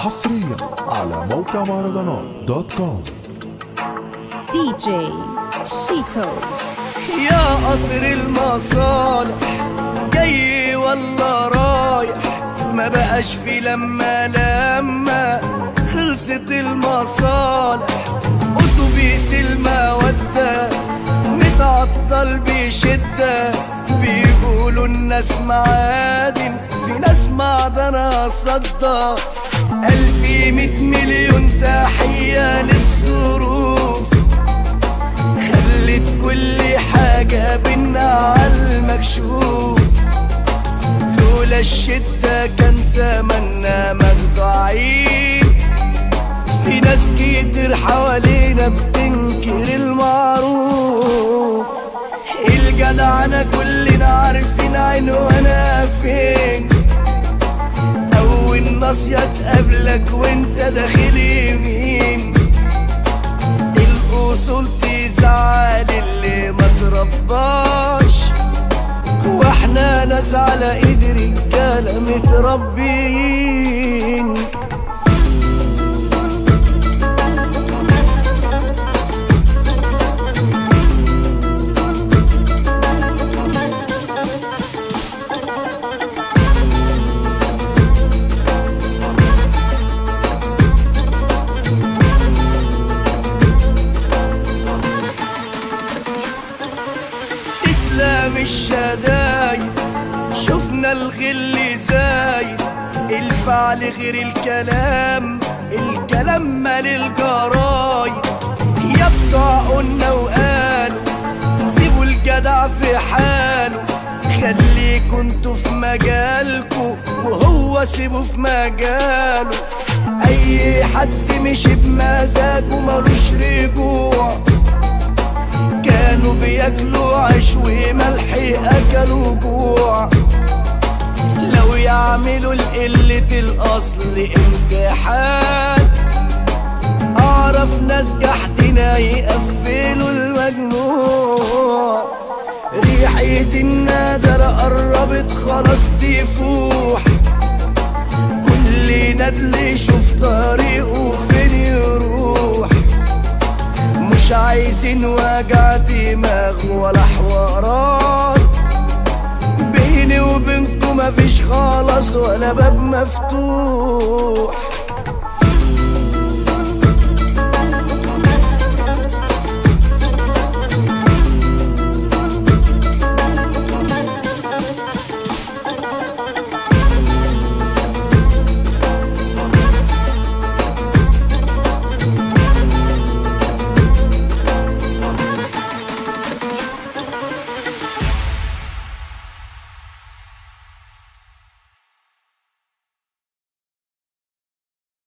حصريا على موقع مهرجانات دوت كوم دي جي شيتوز يا قطر المصالح جاي ولا رايح ما بقاش في لما لما خلصت المصالح اتوبيس المودة متعطل بشدة بيقولوا الناس معادن في ناس معدنة صدى ألفي مية مليون تحية للظروف خلت كل حاجة بينا عالمكشوف لولا الشدة كان زماننا مخدوعين في ناس كتير حوالينا بتنكر المعروف الجدعنة كلنا عارفين عنوانها فين أول ناصية تقابلك وانت داخل يمين الأصول تزعل اللي ما ترباش واحنا ناس على ايد رجالة متربين تسلم الشدايد شفنا الغل زايد الفعل غير الكلام الكلام مال الجرايد يا بتوع قلنا وقالوا سيبوا الجدع في حاله خليكوا انتوا في مجالكوا وهو سيبه في مجاله اي حد مشي بمزاجه ملوش رجوع كانوا بياكلوا عيش وملح اكلوا جوع لو يعملوا لقلة الاصل امتحان اعرف ناس جحدنا يقفلوا المجموع ريحة النادر قربت خلاص تفوح كل ندل يشوف طريقه فين يروح مش عايزين وجع دماغ ولا حوارات بيني وبينكم مفيش خالص ولا باب مفتوح